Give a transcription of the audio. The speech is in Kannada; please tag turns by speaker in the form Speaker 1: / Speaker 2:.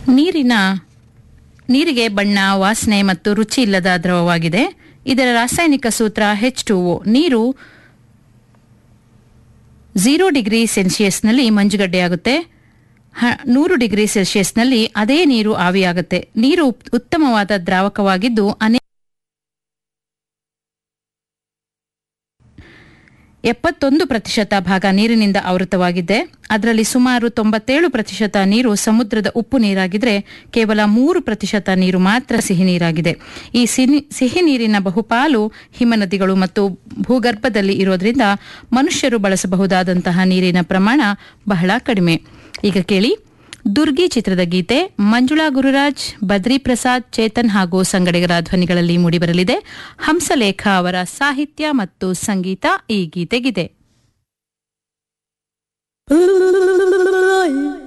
Speaker 1: ನೀರಿನ ನೀರಿಗೆ ಬಣ್ಣ ವಾಸನೆ ಮತ್ತು ರುಚಿ ಇಲ್ಲದ ದ್ರವವಾಗಿದೆ ಇದರ ರಾಸಾಯನಿಕ ಸೂತ್ರ ಹೆಚ್ ಟು ಒ ನೀರು ಝೀರೋ ಡಿಗ್ರಿ ಸೆಲ್ಸಿಯಸ್ನಲ್ಲಿ ಮಂಜುಗಡ್ಡೆಯಾಗುತ್ತೆ ಹ- ನೂರು ಡಿಗ್ರಿ ಸೆಲ್ಸಿಯಸ್ನಲ್ಲಿ ಅದೇ ನೀರು ಆವಿಯಾಗುತ್ತೆ ನೀರು ಉತ್- ಉತ್ತಮವಾದ ದ್ರಾವಕವಾಗಿದ್ದು ಅನೇಕ ಎಪ್ಪತ್ತೊಂದು ಪ್ರತಿಶತ ಭಾಗ ನೀರಿನಿಂದ ಆವೃತವಾಗಿದೆ ಅದರಲ್ಲಿ ಸುಮಾರು ತೊಂಬತ್ತೇಳು ಪ್ರತಿಶತ ನೀರು ಸಮುದ್ರದ ಉಪ್ಪು ನೀರಾಗಿದ್ರೆ ಕೇವಲ ಮೂರು ಪ್ರತಿಶತ ನೀರು ಮಾತ್ರ ಸಿಹಿ ನೀರಾಗಿದೆ ಈ ಸಿನಿ- ಸಿಹಿ ನೀರಿನ ಬಹುಪಾಲು ಹಿಮನದಿಗಳು ಮತ್ತು ಭೂಗರ್ಭದಲ್ಲಿ ಇರೋದ್ರಿಂದ ಮನುಷ್ಯರು ಬಳಸಬಹುದಾದಂತಹ ನೀರಿನ ಪ್ರಮಾಣ ಬಹಳ ಕಡಿಮೆ ಈಗ ಕೇಳಿ ದುರ್ಗಿ ಚಿತ್ರದ ಗೀತೆ ಮಂಜುಳಾ ಗುರುರಾಜ್ ಬದ್ರಿ ಪ್ರಸಾದ್ ಚೇತನ್ ಹಾಗೂ ಸಂಗಡಿಗರ ಧ್ವನಿಗಳಲ್ಲಿ ಮೂಡಿಬರಲಿದೆ ಹಂಸಲೇಖ ಅವರ ಸಾಹಿತ್ಯ ಮತ್ತು ಸಂಗೀತ ಈ ಗೀತೆಗಿದೆ